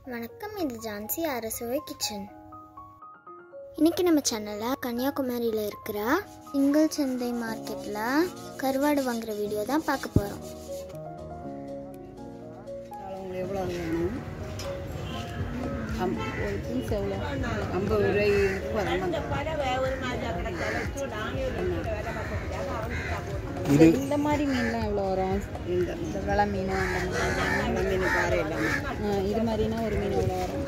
வணக்கம் இது ஜான்சி அரசுவை கிச்சன் இன்னைக்கு நம்ம சேனலில் கன்னியாகுமரியில் இருக்கிற சிங்கிள் சந்தை மார்க்கெட்டில் கருவாடு வாங்குற வீடியோ தான் பார்க்க போகிறோம் உங்களுக்கு எவ்வளோ வேணும் அம் ஒரு பீஸ் எவ்வளோ ஐம்பது ரூபாய் இது இந்த மாதிரி மீன்லாம் எவ்வளோ வரும் இந்த இந்த விலை மீன் அந்த மாதிரி மீன் பாரு எல்லாமே ஆ, இது மாதிரினா ஒரு மீன் எவ்வளோ வரும்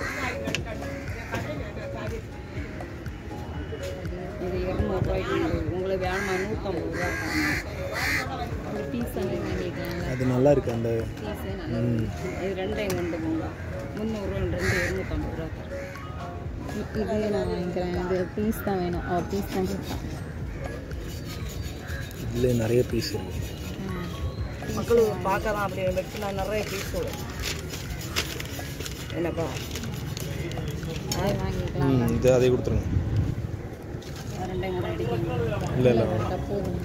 இது இரநூறுவாய்க்கு உங்களுக்கு வேணுமா நூற்றம்பது ரூபா ஒரு பீஸ் அந்த வாங்கிக்கலாம் அது நல்லா இருக்கு அந்த பீஸே நல்லா இருக்கு. இது ரெண்டையும் கொண்டு போங்க முந்நூறுரூவா ரெண்டு இரநூத்தம்பது ரூபா தரேன் இது நான் வாங்கிக்கிறேன் இது பீஸ் தான் வேணும் ஓ பீஸ் தான் கொடுத்தான் இதில் நிறைய பீஸ் இருக்கு மக்களுக்கு பார்க்கலாம் அப்படி வெட்டினா நிறைய பீஸ் வரும் என்னப்பா அதை வாங்கிக்கலாம் ம் இது அதை கொடுத்துருங்க ரெண்டையும் கூட அடிக்கணும் இல்லை இல்லை போதும்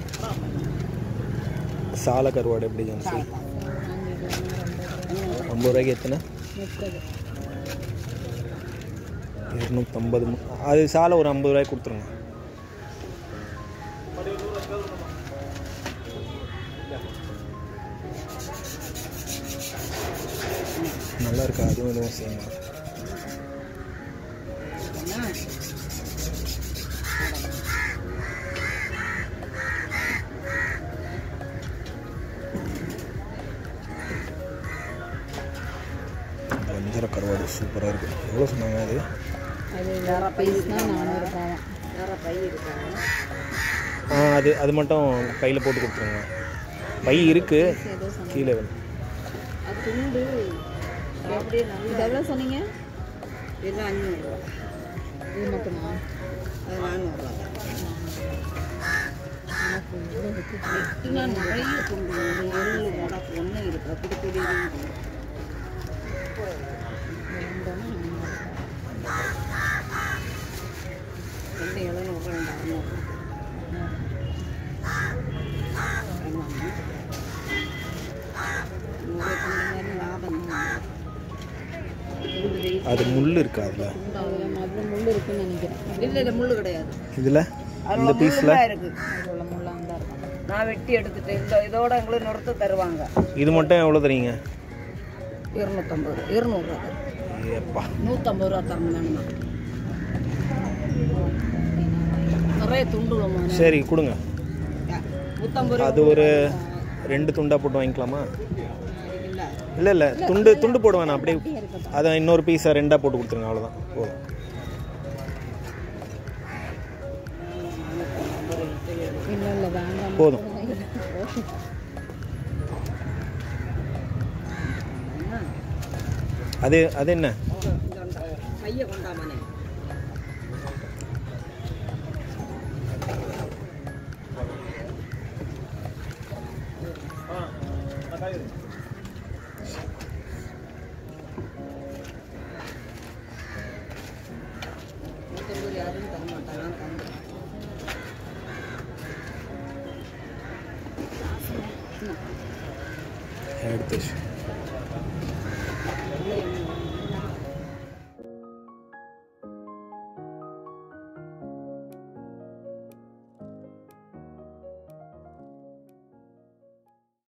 சாலை கருவாடு எப்படி ஜான்சி ஐம்பது ரூபாய்க்கு எத்தனை முப்பது இரநூத்தம்பது மு- அது சாலை ஒரு ஐம்பது ரூபாய்க்கு கொடுத்துருங்க நல்லா இருக்கா அதுவும் இதுவும் சேமா வஞ்சர கருவாடு சூப்பராக இருக்குது எவ்வளோ சொன்னாங்க அது அது வேற பைஸ்னால் நானூறு ரூபாவும் வேற பை இருக்காங்க ஆ அது அது மட்டும் கையில் போட்டு கொடுத்துருங்க பை இருக்குது ஏதோ சொன்னீங்க கீழே வேணும் அது துண்டு அப்படியே இது எவ்வளோ சொன்னீங்க இது அஞ்சூறுரூவா இது மட்டுமா அது நானூறுரூவா நிறைய துண்டு எழுநூறு உனக்கு ஒன்று இருக்கு அப்படி பெரிய ரெண்டு எழுநூறு ரெண்டு அறுநூறு லாபம் அது முள் இருக்கா அதில் அதில் முள் இருக்குன்னு நினைக்கிறேன் இல்லை இல்லை முள் கிடையாது இதில் இந்த பீஸில் இருக்கு அதில் முள்ளாக தான் இருக்கும் நான் வெட்டி எடுத்துட்டு இந்த இதோட எங்களுக்கு நிறுத்த தருவாங்க இது மட்டும் எவ்வளோ தரீங்க இருநூத்தம்பது இருநூறுவா ஏப்பா நூற்றம்பது ரூபா தரணும் வேணுமா நிறைய துண்டுவோமா சரி கொடுங்க நூற்றம்பது ரூபா அது ஒரு ரெண்டு துண்டாக போட்டு வாங்கிக்கலாமா இல்லை இல்லை இல்லை துண்டு துண்டு போட வேணாம் அப்படியே அதை இன்னொரு பீஸை ரெண்டாக போட்டு கொடுத்துருங்க அவ்வளோதான் போதும் இல்லை இல்லை வேண்டாம் போதும் அது அது என்ன கையை கொண்டாமனே யாரும் தர மாட்டாங்க தந்துடுறேன் எடுத்து வச்சு